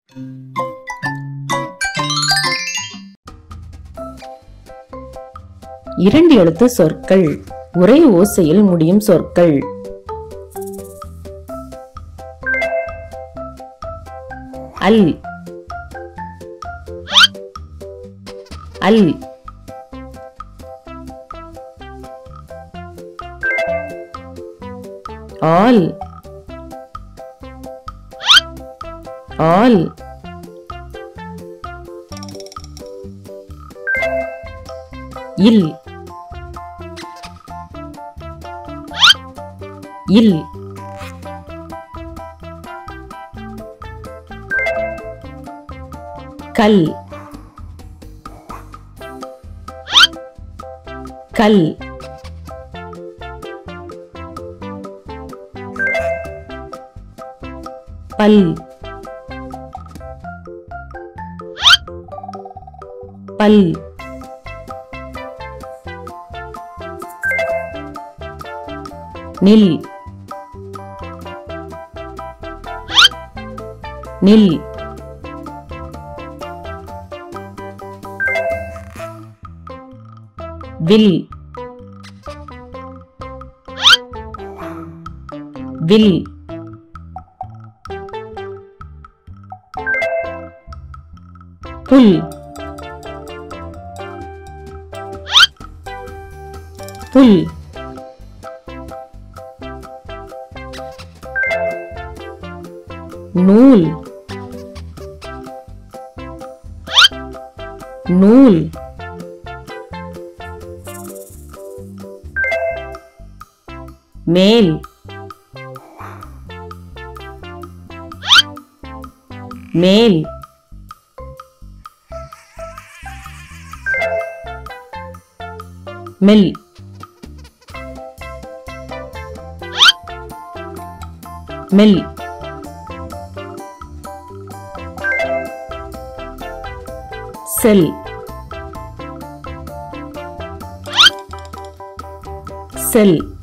இரண்டு எழுத்து சொற்கள் ஒரே ஓசையில் முடியும் சொற்கள் அல் அல் ஆல் ஆல் இல் இல் கல் கல் பல் பல் நில் நில் வில் வில் புல் புல் நூல் நூல் மேல் மேல் மெல் மெல் செல் செல்